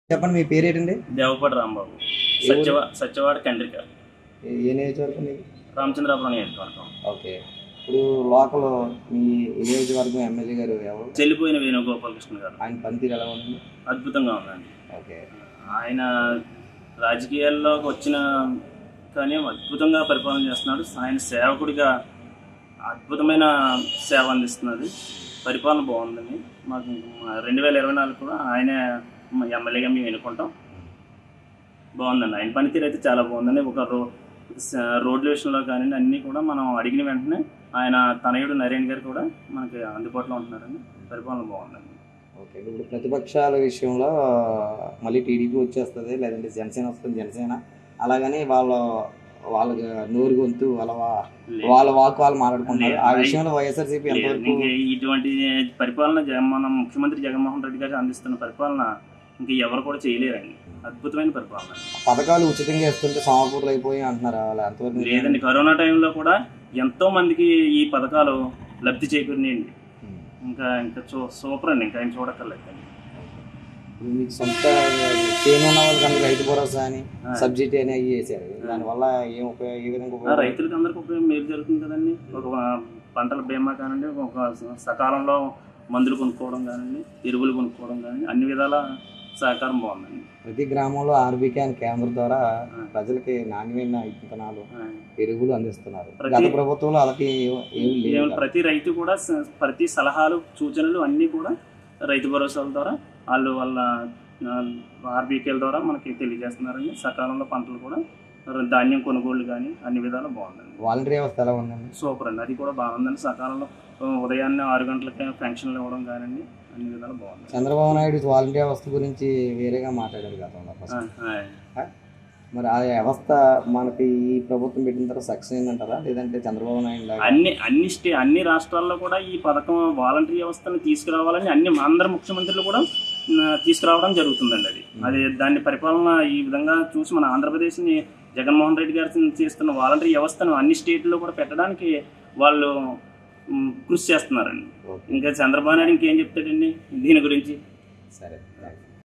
చెప్పండి మీ పేరు ఏంటండి దేవపాటి రాంబాబు సత్యవా సత్యవాడ కండ్రిక ఏ- ఏ నియోజకవర్గం మీది రామచంద్రాపురం నియోజకవర్గం ఓకే ఇప్పుడు లోకల్ మీ ఈ నియోజకవర్గం ఎమ్మెల్యే గారు ఎవరు చెల్లిపోయిన వేణుగోపాలకృష్ణ గారు ఆయన పనితీరు ఎలా ఉంది అద్భుతంగా ఉందండి ఓకే ఆయన రాజకీయాల్లోకి వచ్చిన కానీ అద్భుతంగా పరిపాలన చేస్తున్నాడు ఆయన సేవకుడిగా అద్భుతమైన సేవ అందిస్తున్నది పరిపాలన బాగుందండి మాకు రెండు వేల ఇరవై నాలుగు కూడా ఆయనే మా ఎమ్మెల్యేగా మేము ఎన్నుకుంటాం బాగుందండి ఆయన పనితీరు అయితే చాలా బాగుందండి ఒక రో స- రోడ్ల విషయంలో కానీ అన్నీ కూడా మనం అడిగిన వెంటనే ఆయన తనయుడు నరేన్ గారు కూడా మనకి అందుబాటులో ఉంటున్నారండి పరిపాలన బాగుందండి ఓకే ఇప్పుడు ప్రతిపక్షాల విషయంలో మళ్ళీ టీడీపీ వచ్చేస్తుంది లేదంటే జనసేన వస్తుంది జనసేన అలాగని వాళ్ళ వాళ్ళ నోరు గొంతు వాళ్ళ వా- వాళ్ళ వాక్ వాళ్ళు మాట్లాడుకుంటారు ఆ విషయంలో వైఎస్ఆర్సీపీ లేదు, ఎంతవరకు ఇంక ఇటువంటి పరిపాలన జగన్ మన ముఖ్యమంత్రి జగన్మోహన్ రెడ్డి గారు అందిస్తున్న పరిపాలన ఇంక ఎవరు కూడా చేయలేరండి అద్భుతమైన పరిపాలన పథకాలు ఉచితంగా ఇస్తుంటే సోమపూర్లు అయిపోయి అంటున్నారు వాళ్ళు ఎంతవరకు నిజం? లేదండి కరోనా టైంలో కూడా ఎంతో మందికి ఈ పథకాలు లబ్ధి చేకూరినాయండి ఉమ్. ఇంకా ఇంకా చూ సూపర్ అండి ఇంకా ఆయన చూడక్కర్లేదండి ఇప్పుడు మీకు సొంత చేను ఉన్న వాళ్ళకి అందరూ రైతు భరోసా అని ఆ. సబ్సిడీ అని అవి చేశారు దానివల్ల ఏం ఉపయోగం ఏ విధంగా ఆ ఉపయోగం రైతులకి అందరికీ ఉపయోగం మేలు జరుగుతుంది కదండి ఒక పంటల బీమా కానివ్వండి ఒక సకాలంలో మందులు కొనుక్కోవడం కానివ్వండి ఎరువులు కొనుక్కోవడం కానివ్వండి అన్ని విధాల సహకారం బాగుందండి ప్రతి గ్రామంలో ఆర్బీకే అని కేంద్రం ద్వారా ఆ. ప్రజలకి నాణ్యమైన విత్తనాలు ఆ. ఎరువులు అందిస్తున్నారు ప్రతి- గత ప్రభుత్వంలో అలాంటి ఏం- ఏం లేవు ఏం- కదా. ప్రతి రైతు కూడా స- ప్రతి సలహాలు సూచనలు అన్నీ కూడా రైతు భరోసాల ద్వారా వాళ్ళు వాళ్ళ ఆర్బీకేల ద్వారా మనకి తెలియజేస్తున్నారండి సకాలంలో పంటలు కూడా ధాన్యం కొనుగోలు కానీ అన్ని విధాలు బాగుందండి వాలంటరీ వ్యవస్థ ఎలా ఉందండి సూపర్ అండి అది కూడా బాగుందండి సకాలంలో ఆ, ఉదయాన్నే ఆరు గంటలకే పెన్షన్లు ఇవ్వడం కానివ్వండి అన్ని విధాలు బాగుంది చంద్రబాబు నాయుడు వాలంటరీ వ్యవస్థ గురించి వేరేగా మాట్లాడారు గతంలో ఫస్ట్. ఆ, మరి ఆ వ్యవస్థ మనకి ఈ ప్రభుత్వం పెట్టిన తర్వాత సక్సెస్ అయిందంటారా లేదంటే చంద్రబాబు నాయుడు లాగా అన్ని అన్ని స్టే అన్ని రాష్ట్రాల్లో కూడా ఈ పథకం వాలంటరీ వ్యవస్థను తీసుకురావాలని అన్ని అందరు ముఖ్యమంత్రులు కూడా ఆ, తీసుకురావడం జరుగుతుందండి అది అది దాన్ని పరిపాలన ఈ విధంగా చూసి మన ఆంధ్రప్రదేశ్ని జగన్మోహన్ రెడ్డి గారు చేస్తున్న వాలంటరీ వ్యవస్థను అన్ని స్టేట్లో కూడా పెట్టడానికి వాళ్ళు ఉమ్, కృషి చేస్తున్నారండి ఓకే ఇంకా చంద్రబాబు నాయుడు ఇంకేం చెప్తాడండి దీని గురించి సరే థాంక్స్.